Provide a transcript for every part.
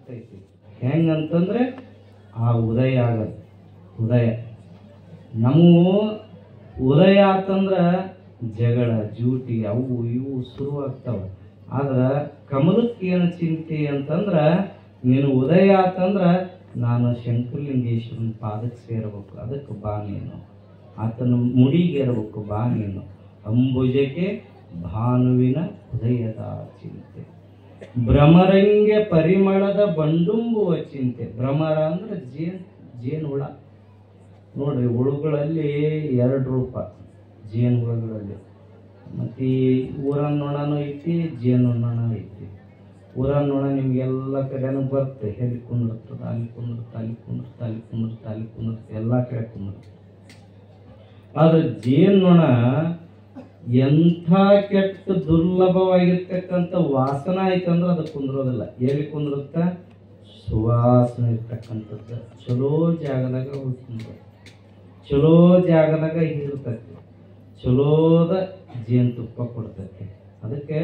ಆಗ್ತೈತಿ ಹೆಂಗಂತಂದ್ರೆ ಆ ಉದಯ ಆಗತ್ತೆ ಉದಯ ನಮ್ಮವು ಉದಯ ಆತಂದ್ರೆ ಜಗಳ ಜೂಟಿ ಅವು ಇವು ಶುರುವಾಗ್ತಾವ ಆದ್ರೆ ಕಮಲಕ್ಕೆ ಏನು ಚಿಂತೆ ಅಂತಂದ್ರೆ ನೀನು ಉದಯ ಆತಂದ್ರೆ ನಾನು ಶಂಕರಲಿಂಗೇಶ್ವರನ ಪಾದಕ್ಕೆ ಸೇರಬೇಕು ಅದಕ್ಕೆ ಬಾ ನೀನು ಆತನ ಮುಡಿಗೆ ಇರಬೇಕು ಬಾ ನೀನು ಅಂಬುಜಕ್ಕೆ ಭಾನುವಿನ ಉದಯದ ಚಿಂತೆ ಭ್ರಮರಂಗೆ ಪರಿಮಳದ ಬಂಡುಂಬುವ ಚಿಂತೆ ಭ್ರಮರ ಅಂದ್ರೆ ಜೇನ್ ಜೇನು ಹುಳ ನೋಡ್ರಿ ಹುಳುಗಳಲ್ಲಿ ಎರಡು ರೂಪ ಜೇನು ಹುಳುಗಳಲ್ಲಿ ಮತ್ತು ಈ ಊರನ್ ನೊಣನೂ ಐತಿ ಜೇನು ನೊಣ ಐತಿ ಊರನ್ ನೊಣ ನಿಮ್ಗೆಲ್ಲ ಕಡೆನೂ ಬರುತ್ತೆ ಎಲ್ಲಿ ಕುಂದಿರ್ತದೆ ಅಲ್ಲಿ ಕುಂದಿರುತ್ತೆ ಅಲ್ಲಿ ಕುಂದಿರುತ್ತೆ ಅಲ್ಲಿ ಕುಂದಿರುತ್ತೆ ಅಲ್ಲಿ ಕುಂದಿರುತ್ತೆ ಎಲ್ಲ ಕಡೆ ಕುಂದಿರುತ್ತೆ ಆದ್ರೆ ಜೇನು ನೊಣ ಎಂಥ ಕೆಟ್ಟ ದುರ್ಲಭವಾಗಿರ್ತಕ್ಕಂಥ ವಾಸನ ಐತಂದ್ರೆ ಅದು ಕುಂದ್ರೋದಿಲ್ಲ ಎಲ್ಲಿ ಕುಂದಿರುತ್ತೆ ಸುವಾಸನೆ ಇರ್ತಕ್ಕಂಥದ್ದು ಚಲೋ ಜಾಗದಾಗ ಹೋಗಿ ಕುಂದ್ರುತ್ತೆ ಚಲೋ ಜಾಗದಾಗ ಇರ್ತೈತಿ ಚಲೋದ ಜೇನುತುಪ್ಪ ಕೊಡ್ತೈತಿ ಅದಕ್ಕೆ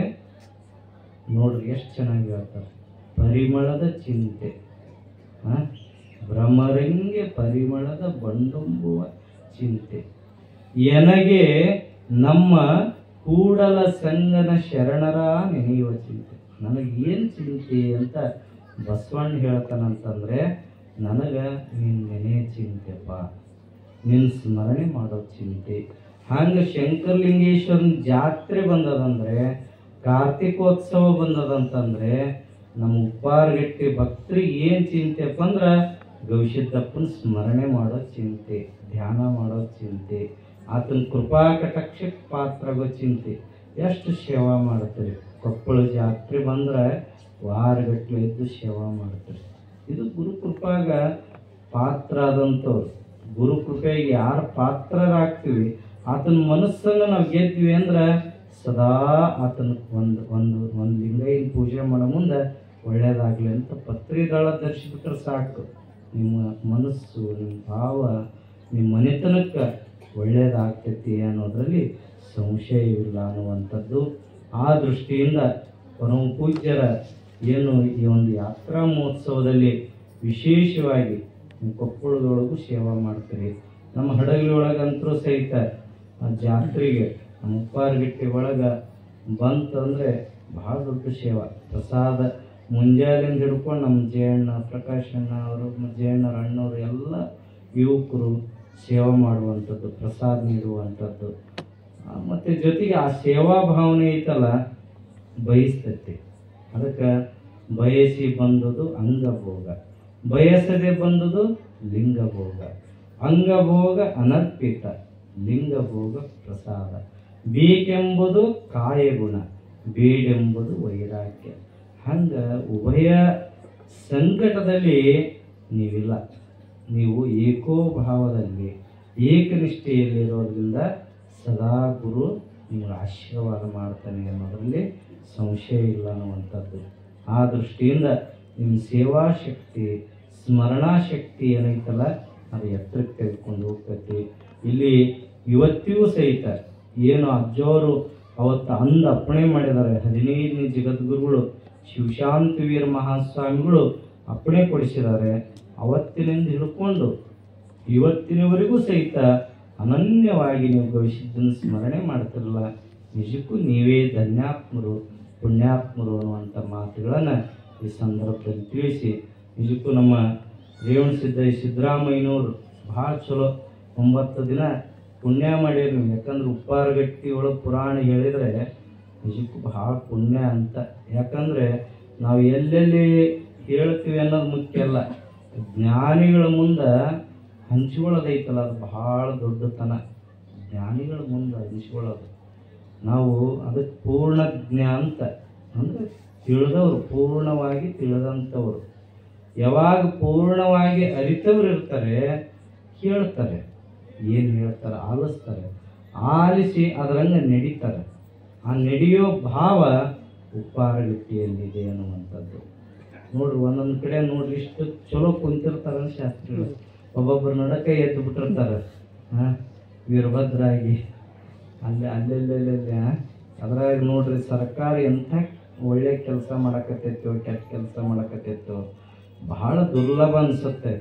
ನೋಡ್ರಿ ಎಷ್ಟು ಚೆನ್ನಾಗಿ ಹೇಳ್ತಾರೆ ಪರಿಮಳದ ಚಿಂತೆ ಆ? ಭ್ರಮರಂಗೆ ಪರಿಮಳದ ಬಂಡುಂಬುವ ಚಿಂತೆ ಎನಗೆ ನಮ್ಮ ಕೂಡಲ ಸಂಗನ ಶರಣರ ನೆನೆಯುವ ಚಿಂತೆ ನನಗೆ ಏನು ಚಿಂತೆ ಅಂತ ಬಸವಣ್ಣ ಹೇಳ್ತಾನಂತಂದ್ರೆ ನನಗೆ ನಿನ್ನ ನೆನೆಯ ಚಿಂತೆಪ್ಪ ನಿನ್ನ ಸ್ಮರಣೆ ಮಾಡೋ ಚಿಂತೆ ಹಂಗೆ ಶಂಕರಲಿಂಗೇಶ್ವರನ ಜಾತ್ರೆ ಬಂದದಂದ್ರೆ ಕಾರ್ತಿಕೋತ್ಸವ ಬಂದದಂತಂದ್ರೆ ನಮ್ಮ ಉಪ್ಪಾರಗಟ್ಟಿ ಭಕ್ತರಿಗೆ ಏನು ಚಿಂತೆಪ್ಪ ಅಂದ್ರೆ ಗವಿಸಿದ್ದಪ್ಪನ ಸ್ಮರಣೆ ಮಾಡೋ ಚಿಂತೆ ಧ್ಯಾನ ಮಾಡೋ ಚಿಂತೆ ಆತನ ಕೃಪಾ ಕಟಾಕ್ಷಕ್ಕೆ ಪಾತ್ರಗೋ ಚಿಂತೆ ಎಷ್ಟು ಸೇವಾ ಮಾಡ್ತೀರಿ ಕೊಪ್ಪಳ ಜಾತ್ರೆ ಬಂದ್ರೆ ವಾರಗಟ್ಟಲೆ ಎದ್ದು ಸೇವಾ ಮಾಡ್ತೀರಿ ಇದು ಗುರುಕೃಪಾಗ ಪಾತ್ರ ಆದಂಥವ್ರು ಗುರುಕೃಪೆಗೆ ಯಾರು ಪಾತ್ರರಾಗ್ತೀವಿ ಆತನ ಮನಸ್ಸನ್ನು ನಾವು ಗೆದ್ವಿ ಅಂದ್ರೆ ಸದಾ ಆತನ ಒಂದು ಒಂದು ಒಂದು ಲಿಂಗೈನ ಪೂಜೆ ಮಾಡೋ ಮುಂದೆ ಒಳ್ಳೇದಾಗಲಿ ಅಂತ ಪತ್ರಿದಳ ಧರಿಸಿಬಿಟ್ರೆ ಸಾಕು ನಿಮ್ಮ ಮನಸ್ಸು ನಿಮ್ಮ ಭಾವ ನಿಮ್ಮ ಮನೆತನಕ್ಕೆ ಒಳ್ಳೇದಾಗ್ತೈತಿ ಅನ್ನೋದರಲ್ಲಿ ಸಂಶಯವಿಲ್ಲ ಅನ್ನುವಂಥದ್ದು ಆ ದೃಷ್ಟಿಯಿಂದ ಪರಮ ಪೂಜ್ಯರ ಏನು ಈ ಒಂದು ಯಾತ್ರಾ ಮಹೋತ್ಸವದಲ್ಲಿ ವಿಶೇಷವಾಗಿ ನಿಮ್ಮ ಕೊಪ್ಪಳದೊಳಗೂ ಸೇವಾ ಮಾಡ್ತೀರಿ ನಮ್ಮ ಹಡಗಲಿ ಒಳಗಂತರೂ ಸಹಿತ ಆ ಜಾತ್ರೆಗೆ ನಮ್ಮ ಉಪ್ಪಾರಗಿಟ್ಟಿ ಒಳಗೆ ಬಂತಂದರೆ ಭಾಳ ದೊಡ್ಡ ಸೇವಾ ಪ್ರಸಾದ ಮುಂಜಾನೆಯಿಂದ ಹಿಡ್ಕೊಂಡು ನಮ್ಮ ಜಯಣ್ಣ ಪ್ರಕಾಶ್ ಅಣ್ಣ ಅವರು ಜಯಣ್ಣರ ಅಣ್ಣವರು ಎಲ್ಲ ಯುವಕರು ಸೇವಾ ಮಾಡುವಂಥದ್ದು ಪ್ರಸಾದ ನೀಡುವಂಥದ್ದು ಆ, ಮತ್ತೆ ಜೊತೆಗೆ ಆ ಸೇವಾ ಭಾವನೆ ಐತಲ್ಲ ಬಯಸ್ತೈತಿ ಅದಕ್ಕೆ ಬಯಸಿ ಬಂದುದು ಅಂಗಭೋಗ ಬಯಸದೆ ಬಂದುದು ಲಿಂಗಭೋಗ ಅಂಗಭೋಗ ಅನರ್ಪಿತ ಲಿಂಗಭೋಗ ಪ್ರಸಾದ ಬೇಕೆಂಬುದು ಕಾಯಗುಣ ಬೇಡೆಂಬುದು ವೈರಾಗ್ಯ ಹಂಗ ಉಭಯ ಸಂಕಟದಲ್ಲಿ ನೀವಿಲ್ಲ ನೀವು ಏಕೋಭಾವದಲ್ಲಿ ಏಕನಿಷ್ಠೆಯಲ್ಲಿರೋದ್ರಿಂದ ಸದಾ ಗುರು ನಿಮಗೆ ಆಶೀರ್ವಾದ ಮಾಡ್ತಾನೆ ಅನ್ನೋದರಲ್ಲಿ ಸಂಶಯ ಇಲ್ಲ ಅನ್ನುವಂಥದ್ದು ಆ ದೃಷ್ಟಿಯಿಂದ ನಿಮ್ಮ ಸೇವಾ ಶಕ್ತಿ ಸ್ಮರಣಾ ಶಕ್ತಿ ಏನೈತಲ್ಲ ಅದು ಎತ್ತರಕ್ಕೆ ತೆಗೆದುಕೊಂಡು ಹೋಗ್ತೈತಿ ಇಲ್ಲಿ ಇವತ್ತಿಗೂ ಸಹಿತ ಏನು ಅಜ್ಜವರು ಅವತ್ತು ಅಂದ ಅಪ್ಪಣೆ ಮಾಡಿದ್ದಾರೆ ಹದಿನೈದನೇ ಜಗದ್ಗುರುಗಳು ಶಿವಶಾಂತವೀರ ಮಹಾಸ್ವಾಮಿಗಳು ಅಪ್ಪಣೆ ಕೊಡಿಸಿದ್ದಾರೆ ಅವತ್ತಿನಿಂದ ಹಿಡ್ಕೊಂಡು ಇವತ್ತಿನವರೆಗೂ ಸಹಿತ ಅನನ್ಯವಾಗಿ ನೀವು ಭವಿಷ್ಯದನ್ನು ಸ್ಮರಣೆ ಮಾಡ್ತಿರಲ್ಲ ನಿಜಕ್ಕೂ ನೀವೇ ಧನ್ಯಾತ್ಮರು ಪುಣ್ಯಾತ್ಮರು ಅನ್ನುವಂಥ ಮಾತುಗಳನ್ನು ಈ ಸಂದರ್ಭದಲ್ಲಿ ತಿಳಿಸಿ ನಿಜಕ್ಕೂ ನಮ್ಮ ರೇವಣ ಸಿದ್ದ ಸಿದ್ದರಾಮಯ್ಯನವರು ಭಾಳ ಚಲೋ ಒಂಬತ್ತು ದಿನ ಪುಣ್ಯ ಮಾಡ್ಯಾರ ನೀವು ಯಾಕಂದ್ರೆ ಉಪ್ಪಾರಗಟ್ಟಿ ಒಳಗೆ ಪುರಾಣ ಹೇಳಿದರೆ ನಿಜಕ್ಕೂ ಭಾಳ ಪುಣ್ಯ ಅಂತ ಯಾಕಂದರೆ ನಾವು ಎಲ್ಲೆಲ್ಲಿ ಹೇಳ್ತೀವಿ ಅನ್ನೋದು ಮುಖ್ಯ ಅಲ್ಲ ಜ್ಞಾನಿಗಳ ಮುಂದೆ ಹಂಚ್ಕೊಳ್ಳೋದೈತಲ್ಲ ಅದು ಭಾಳ ದೊಡ್ಡತನ ಜ್ಞಾನಿಗಳ ಮುಂದೆ ಹಂಚ್ಕೊಳ್ಳೋದು ನಾವು ಅದಕ್ಕೆ ಪೂರ್ಣ ಜ್ಞಾನ ಅಂತ ಅಂದರೆ ತಿಳಿದವರು ಪೂರ್ಣವಾಗಿ ತಿಳಿದಂಥವ್ರು ಯಾವಾಗ ಪೂರ್ಣವಾಗಿ ಅರಿತವ್ರು ಇರ್ತಾರೆ ಕೇಳ್ತಾರೆ ಏನು ಹೇಳ್ತಾರೆ ಆಲಿಸ್ತಾರೆ ಆಲಿಸಿ ಅದರಂಗೆ ನಡೀತಾರೆ ಆ ನಡೆಯೋ ಭಾವ ಉಪ್ಪಾರಗಟ್ಟಿಯಲ್ಲಿದೆ ಅನ್ನುವಂಥದ್ದು ನೋಡ್ರಿ ಒಂದೊಂದು ಕಡೆ ನೋಡ್ರಿ ಇಷ್ಟು ಚಲೋ ಕುಂತಿರ್ತಾರೆ ಶಾಸ್ತ್ರಿಗಳು ಒಬ್ಬೊಬ್ಬರು ನಡಕ ಎದ್ದು ಬಿಟ್ಟಿರ್ತಾರೆ ಹಾಂ ವೀರಭದ್ರಾಗಿ ಅಲ್ಲಿ ಅಲ್ಲೆಲ್ಲೆಲ್ಲೆ ಅದ್ರಾಗ ನೋಡ್ರಿ ಸರ್ಕಾರ ಎಂಥ ಒಳ್ಳೆ ಕೆಲಸ ಮಾಡಕತ್ತೈತೋ ಕೆಟ್ಟ ಕೆಲಸ ಮಾಡಕತ್ತೈತೋ ಬಹಳ ದುರ್ಲಭ ಅನಿಸುತ್ತೆ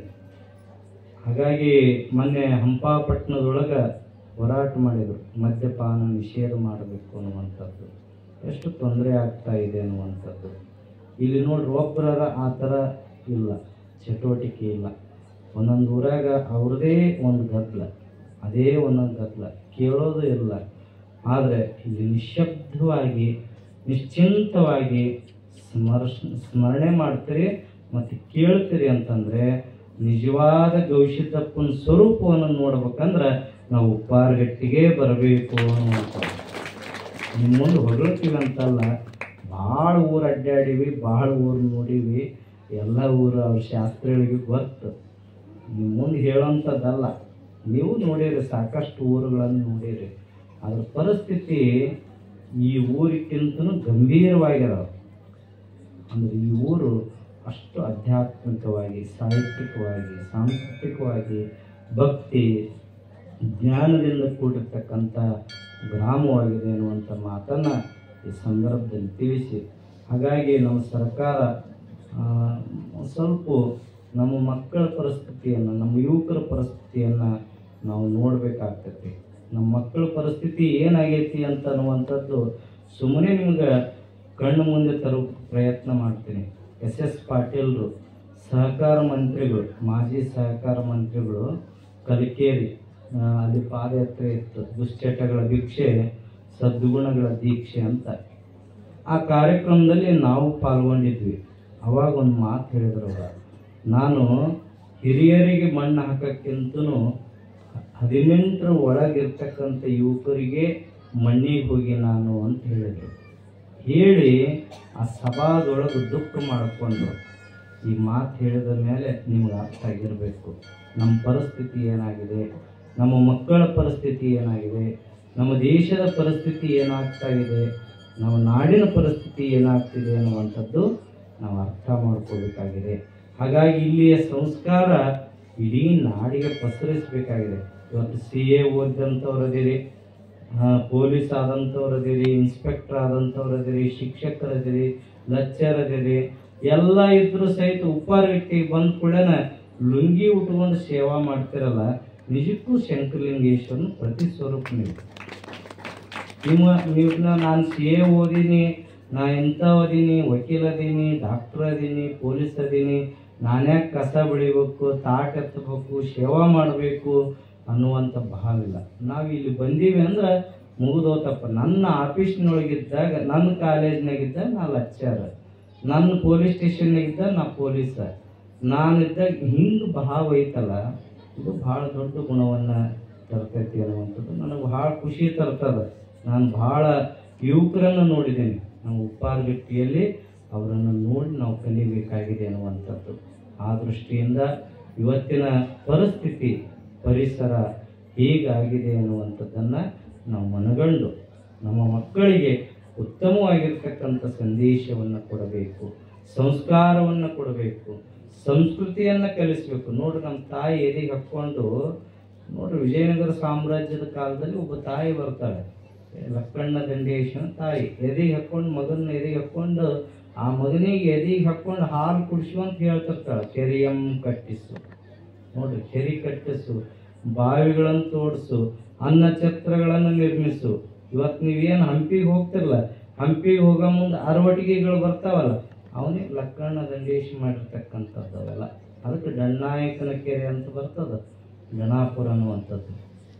ಹಾಗಾಗಿ ಮೊನ್ನೆ ಹಂಪಾಪಟ್ಟಣದೊಳಗೆ ಹೋರಾಟ ಮಾಡಿದರು ಮದ್ಯಪಾನ ನಿಷೇಧ ಮಾಡಬೇಕು ಅನ್ನುವಂಥದ್ದು ಎಷ್ಟು ತೊಂದರೆ ಆಗ್ತಾ ಇದೆ ಅನ್ನುವಂಥದ್ದು ಇಲ್ಲಿ ನೋಡ್ರಿ ಒಬ್ಬರ ಆ ಥರ ಇಲ್ಲ ಚಟುವಟಿಕೆ ಇಲ್ಲ ಒಂದೊಂದು ಊರಾಗ ಅವ್ರದೇ ಒಂದು ಗದ್ದಲ ಅದೇ ಒಂದೊಂದು ಗದ್ದಲ ಕೇಳೋದು ಇಲ್ಲ ಆದರೆ ಇಲ್ಲಿ ನಿಶ್ಶಬ್ದವಾಗಿ ನಿಶ್ಚಿಂತವಾಗಿ ಸ್ಮರ್ಶ ಸ್ಮರಣೆ ಮಾಡ್ತೀರಿ ಮತ್ತು ಕೇಳ್ತೀರಿ ಅಂತಂದರೆ ನಿಜವಾದ ಗವಿಸಿದ್ದಪ್ಪನ ಸ್ವರೂಪವನ್ನು ನೋಡ್ಬೇಕಂದ್ರೆ ನಾವು ಉಪ್ಪಾರಗಟ್ಟಿಗೆ ಬರಬೇಕು ಅನ್ನುವಂಥದ್ದು ನಿಮ್ಮ ಮುಂದೆ ಹೊಗಳ್ತೀವಿ ಅಂತಲ್ಲ ಭಾಳ ಊರು ಅಡ್ಡಾಡೀವಿ ಭಾಳ ಊರು ನೋಡೀವಿ ಎಲ್ಲ ಊರು ಅವ್ರ ಶಾಸ್ತ್ರಿಗಳಿಗೆ ಗೊತ್ತು ನಿಮ್ಮ ಮುಂದೆ ಹೇಳೋಂಥದ್ದಲ್ಲ ನೀವು ನೋಡಿರಿ ಸಾಕಷ್ಟು ಊರುಗಳನ್ನು ನೋಡಿರಿ ಅದ್ರ ಪರಿಸ್ಥಿತಿ ಈ ಊರಿಗಿಂತನೂ ಗಂಭೀರವಾಗಿರೋದು ಅಂದರೆ ಈ ಊರು ಅಷ್ಟು ಆಧ್ಯಾತ್ಮಿಕವಾಗಿ ಸಾಹಿತ್ಯಿಕವಾಗಿ ಸಾಂಸ್ಕೃತಿಕವಾಗಿ ಭಕ್ತಿ ಜ್ಞಾನದಿಂದ ಕೂಡಿರ್ತಕ್ಕಂಥ ಗ್ರಾಮವಾಗಿದೆ ಅನ್ನುವಂಥ ಮಾತನ್ನು ಈ ಸಂದರ್ಭದಲ್ಲಿ ತಿಳಿಸಿ ಹಾಗಾಗಿ ನಮ್ಮ ಸರ್ಕಾರ ಆ, ಸ್ವಲ್ಪ ನಮ್ಮ ಮಕ್ಕಳ ಪರಿಸ್ಥಿತಿಯನ್ನು ನಮ್ಮ ಯುವಕರ ಪರಿಸ್ಥಿತಿಯನ್ನು ನಾವು ನೋಡಬೇಕಾಗ್ತೈತಿ ನಮ್ಮ ಮಕ್ಕಳ ಪರಿಸ್ಥಿತಿ ಏನಾಗೈತಿ ಅಂತ ಅನ್ನುವಂಥದ್ದು ಸುಮ್ಮನೆ ನಿಮ್ಗೆ ಕಣ್ಣು ಮುಂದೆ ತರೋ ಪ್ರಯತ್ನ ಮಾಡ್ತೀನಿ ಎಸ್ ಎಸ್ ಪಾಟೀಲ್ರು ಸಹಕಾರ ಮಂತ್ರಿಗಳು ಮಾಜಿ ಸಹಕಾರ ಮಂತ್ರಿಗಳು ಕಲಿಕೇರಿ ಆ, ಅಲ್ಲಿ ಪಾದಯಾತ್ರೆ ಇತ್ತು ದುಶ್ಚಟಗಳ ಭಿಕ್ಷೆ ಸದ್ಗುಣಗಳ ದೀಕ್ಷೆ ಅಂತ ಆ ಕಾರ್ಯಕ್ರಮದಲ್ಲಿ ನಾವು ಪಾಲ್ಗೊಂಡಿದ್ವಿ ಅವಾಗ ಒಂದು ಮಾತು ಹೇಳಿದ್ರು ಅವ್ರು. ನಾನು ಹಿರಿಯರಿಗೆ ಮಣ್ಣು ಹಾಕೋಕ್ಕಿಂತನೂ ಹದಿನೆಂಟರ ಒಳಗಿರ್ತಕ್ಕಂಥ ಯುವಕರಿಗೆ ಮಣ್ಣಿಗೆ ಹೋಗಿ ನಾನು ಅಂತ ಹೇಳಿದರು ಹೇಳಿ ಆ ಸಭಾದೊಳಗೆ ದುಃಖ ಮಾಡಿಕೊಂಡ್ರು ಈ ಮಾತು ಹೇಳಿದ ಮೇಲೆ ನಿಮ್ಗೆ ಅರ್ಥ ಆಗಿರಬೇಕು ನಮ್ಮ ಪರಿಸ್ಥಿತಿ ಏನಾಗಿದೆ ನಮ್ಮ ಮಕ್ಕಳ ಪರಿಸ್ಥಿತಿ ಏನಾಗಿದೆ ನಮ್ಮ ದೇಶದ ಪರಿಸ್ಥಿತಿ ಏನಾಗ್ತಾ ಇದೆ ನಮ್ಮ ನಾಡಿನ ಪರಿಸ್ಥಿತಿ ಏನಾಗ್ತಿದೆ ಅನ್ನುವಂಥದ್ದು ನಾವು ಅರ್ಥ ಮಾಡ್ಕೋಬೇಕಾಗಿದೆ ಹಾಗಾಗಿ ಇಲ್ಲಿಯ ಸಂಸ್ಕಾರ ಇಡೀ ನಾಡಿಗೆ ಪಸರಿಸಬೇಕಾಗಿದೆ ಇವತ್ತು ಸಿ ಎ ಓದಿದಂಥವ್ರು ಅದಿರಿ ಪೊಲೀಸ್ ಆದಂಥವ್ರು ಅದಿರಿ ಇನ್ಸ್ಪೆಕ್ಟರ್ ಆದಂಥವ್ರು ಅದಿರಿ ಶಿಕ್ಷಕರು ಅದಿರಿ ಲೆಕ್ಚರ್ ಅದಿರಿ ಎಲ್ಲ ಇದ್ರೂ ಸಹಿತ ಉಪ್ಪಾರಗಟ್ಟಿಗೆ ಬಂದ ಕೂಡಲೇ ಲುಂಗಿ ಉಟ್ಕೊಂಡು ಸೇವಾ ಮಾಡ್ತಿರಲ್ಲ ನಿಜಕ್ಕೂ ಶಂಕರಲಿಂಗೇಶ್ವರನ ಪ್ರತಿ ಸ್ವರೂಪ ನೀವು ನಿಮ್ಮ ನೀವು ನಾನು ಸಿ ಎ ಓದೀನಿ ನಾ ಎಂಥ ಓದೀನಿ ವಕೀಲ ಅದೀನಿ ಡಾಕ್ಟರ್ ಅದೀನಿ ಪೊಲೀಸ್ ಅದೀನಿ ನಾನ್ಯಾಕೆ ಕಸ ಬೆಳಿಬೇಕು ತಾಟ್ ಎತ್ತಬೇಕು ಸೇವಾ ಮಾಡಬೇಕು ಅನ್ನುವಂಥ ಭಾವಿಲ್ಲ ನಾವು ಇಲ್ಲಿ ಬಂದೀವಿ ಅಂದ್ರೆ ಮುಗಿದೋತಪ್ಪ ನನ್ನ ಆಫೀಸ್ನೊಳಗಿದ್ದಾಗ ನನ್ನ ಕಾಲೇಜ್ನಾಗಿದ್ದಾಗ ನಾ ಲೆಕ್ಚರ್ ನನ್ನ ಪೊಲೀಸ್ ಸ್ಟೇಷನ್ನಾಗಿದ್ದಾಗ ನಾ ಪೊಲೀಸ ನಾನಿದ್ದಾಗ ಹಿಂಗೆ ಭಾವ ಐತಲ್ಲ ಇದು ಭಾಳ ದೊಡ್ಡ ಗುಣವನ್ನು ತರ್ತೈತಿ ಅನ್ನುವಂಥದ್ದು ನನಗೆ ಭಾಳ ಖುಷಿ ತರ್ತದೆ ನಾನು ಭಾಳ ಯುವಕರನ್ನು ನೋಡಿದ್ದೀನಿ ನಮ್ಮ ಉಪ್ಪಾರಗಟ್ಟಿಯಲ್ಲಿ ಅವರನ್ನು ನೋಡಿ ನಾವು ಕಲಿಬೇಕಾಗಿದೆ ಅನ್ನುವಂಥದ್ದು ಆ ದೃಷ್ಟಿಯಿಂದ ಇವತ್ತಿನ ಪರಿಸ್ಥಿತಿ ಪರಿಸರ ಹೇಗಾಗಿದೆ ಅನ್ನುವಂಥದ್ದನ್ನು ನಾವು ಮನಗಂಡು ನಮ್ಮ ಮಕ್ಕಳಿಗೆ ಉತ್ತಮವಾಗಿರ್ತಕ್ಕಂಥ ಸಂದೇಶವನ್ನು ಕೊಡಬೇಕು ಸಂಸ್ಕಾರವನ್ನು ಕೊಡಬೇಕು ಸಂಸ್ಕೃತಿಯನ್ನು ಕಲಿಸಬೇಕು ನೋಡ್ರಿ ನಮ್ಮ ತಾಯಿ ಎದೆಗೆ ಹಾಕ್ಕೊಂಡು ನೋಡ್ರಿ ವಿಜಯನಗರ ಸಾಮ್ರಾಜ್ಯದ ಕಾಲದಲ್ಲಿ ಒಬ್ಬ ತಾಯಿ ಬರ್ತಾಳೆ ಲಕ್ಕಣ್ಣ ದಂಡೇಶನ ತಾಯಿ ಎದೆಗೆ ಹಾಕ್ಕೊಂಡು ಮಗನ ಎದೆಗೆ ಹಾಕ್ಕೊಂಡು ಆ ಮಗನಿಗೆ ಎದೆಗೆ ಹಾಕ್ಕೊಂಡು ಹಾಲು ಕುಡಿಸು ಅಂತ ಹೇಳ್ತಿರ್ತಾಳೆ ಕೆರೆಯಂ ಕಟ್ಟಿಸು ನೋಡ್ರಿ ಕೆರೆ ಕಟ್ಟಿಸು ಬಾವಿಗಳನ್ನು ತೋಡಿಸು ಅನ್ನ ಛತ್ರಗಳನ್ನು ನಿರ್ಮಿಸು ಇವತ್ತು ನೀವೇನು ಹಂಪಿಗೆ ಹೋಗ್ತಿರಲ್ಲ ಹಂಪಿಗೆ ಹೋಗೋ ಮುಂದೆ ಅರವಟಿಗೆಗಳು ಬರ್ತಾವಲ್ಲ ಅವನೇ ಲಕ್ಕಣ್ಣ ದಂಡೇಶ್ ಮಾಡಿರ್ತಕ್ಕಂಥದ್ದು ಅವೆಲ್ಲ ಅದಕ್ಕೆ ದಂಡನಾಯಕನ ಕೆರೆ ಅಂತ ಬರ್ತದ ಗಣಾಪುರ ಅನ್ನುವಂಥದ್ದು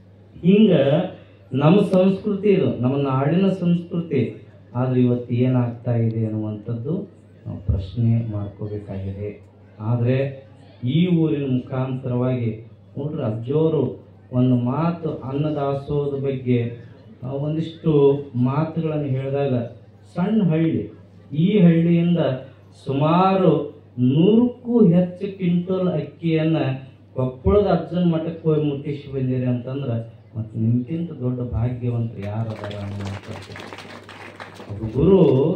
ಹಿಂಗೆ ನಮ್ಮ ಸಂಸ್ಕೃತಿ ಇದು ನಮ್ಮ ನಾಡಿನ ಸಂಸ್ಕೃತಿ ಆದರೆ ಇವತ್ತು ಏನಾಗ್ತಾ ಇದೆ ಅನ್ನುವಂಥದ್ದು ನಾವು ಪ್ರಶ್ನೆ ಮಾಡ್ಕೋಬೇಕಾಗಿದೆ ಆದರೆ ಈ ಊರಿನ ಮುಖಾಂತರವಾಗಿ ನೋಡ್ರಿ ಅಜ್ಜೋರು ಒಂದು ಮಾತು ಅನ್ನದಾಸೋಹದ ಬಗ್ಗೆ ಆ, ಒಂದಿಷ್ಟು ಮಾತುಗಳನ್ನು ಹೇಳಿದಾಗ ಸಣ್ಣ ಹಳ್ಳಿ ಈ ಹಳ್ಳಿಯಿಂದ ಸುಮಾರು ನೂರಕ್ಕೂ ಹೆಚ್ಚು ಕ್ವಿಂಟಲ್ ಅಕ್ಕಿಯನ್ನು ಕೊಪ್ಪಳದ ಅಜ್ಜನ ಮಠಕ್ಕೆ ಹೋಗಿ ಮುಟ್ಟಿಸಿ ಬಂದಿರಿ ಅಂತಂದ್ರೆ ಮತ್ತು ನಿಮ್ಗಿಂತ ದೊಡ್ಡ ಭಾಗ್ಯವಂತರು ಯಾರು ಅದಾರ ಅನ್ನುವಂಥದ್ದು ಒಬ್ಬ ಗುರು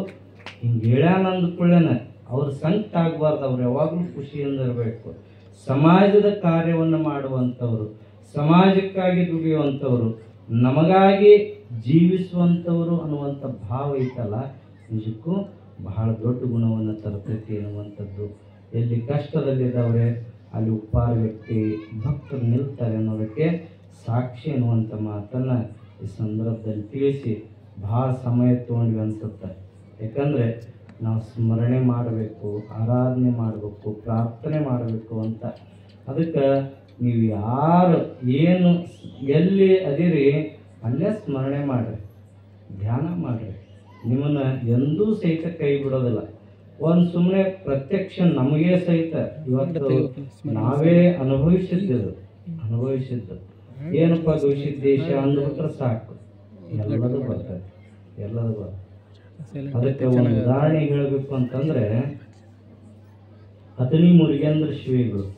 ಹಿಂಗೆ ಹೇಳ್ಯಾನ ಅಂದ್ಕೊಳ್ಳೇನ ಅವ್ರ ಸಂಕಟ ಆಗಬಾರ್ದು ಅವ್ರು ಯಾವಾಗಲೂ ಖುಷಿಯಿಂದ ಇರಬೇಕು ಸಮಾಜದ ಕಾರ್ಯವನ್ನು ಮಾಡುವಂಥವ್ರು ಸಮಾಜಕ್ಕಾಗಿ ದುಡಿಯುವಂಥವ್ರು ನಮಗಾಗಿ ಜೀವಿಸುವಂಥವ್ರು ಅನ್ನುವಂಥ ಭಾವ ಐತಲ್ಲ ನಿಜಕ್ಕೂ ಬಹಳ ದೊಡ್ಡ ಗುಣವನ್ನು ತರ್ತೈತಿ ಅನ್ನುವಂಥದ್ದು ಎಲ್ಲಿ ಕಷ್ಟದಲ್ಲಿದ್ದವ್ರೆ ಅಲ್ಲಿ ಉಪ್ಪಾರ ವ್ಯಕ್ತಿ ಭಕ್ತರು ನಿಲ್ತಾರೆ ಅನ್ನೋದಕ್ಕೆ ಸಾಕ್ಷಿ ಅನ್ನುವಂಥ ಮಾತನ್ನ ಈ ಸಂದರ್ಭದಲ್ಲಿ ತಿಳಿಸಿ ಭಾಳ ಸಮಯ ತೊಗೊಂಡ್ವಿ ಅನ್ಸುತ್ತೆ ಯಾಕಂದ್ರೆ ನಾವು ಸ್ಮರಣೆ ಮಾಡಬೇಕು ಆರಾಧನೆ ಮಾಡಬೇಕು ಪ್ರಾರ್ಥನೆ ಮಾಡಬೇಕು ಅಂತ ಅದಕ್ಕೆ ನೀವು ಯಾರು ಏನು ಎಲ್ಲಿ ಅದಿರಿ ಅಲ್ಲೇ ಸ್ಮರಣೆ ಮಾಡ್ರಿ ಧ್ಯಾನ ಮಾಡ್ರಿ ನಿಮ್ಮನ್ನ ಎಂದೂ ಸಹಿತ ಕೈ ಬಿಡೋದಿಲ್ಲ ಒಂದು ಸುಮ್ಮನೆ ಪ್ರತ್ಯಕ್ಷ ನಮಗೆ ಸಹಿತ ಇವತ್ತು ನಾವೇ ಅನುಭವಿಸಿದ್ದು ಅನುಭವಿಸಿದ್ದು ಏನಪ್ಪ ದೇಶ ಅಂದ್ಬಿಟ್ರೆ ಸಾಕು ಎಲ್ಲದೂ ಬರ್ತದೆ ಎಲ್ಲದೂ ಬರ್ತದೆ ಅದಕ್ಕೆ ಒಂದು ಉದಾಹರಣೆ ಹೇಳಬೇಕು ಅಂತಂದ್ರೆ ಹತನಿ ಮುರುಗೇಂದ್ರ ಶ್ರೀಗಳು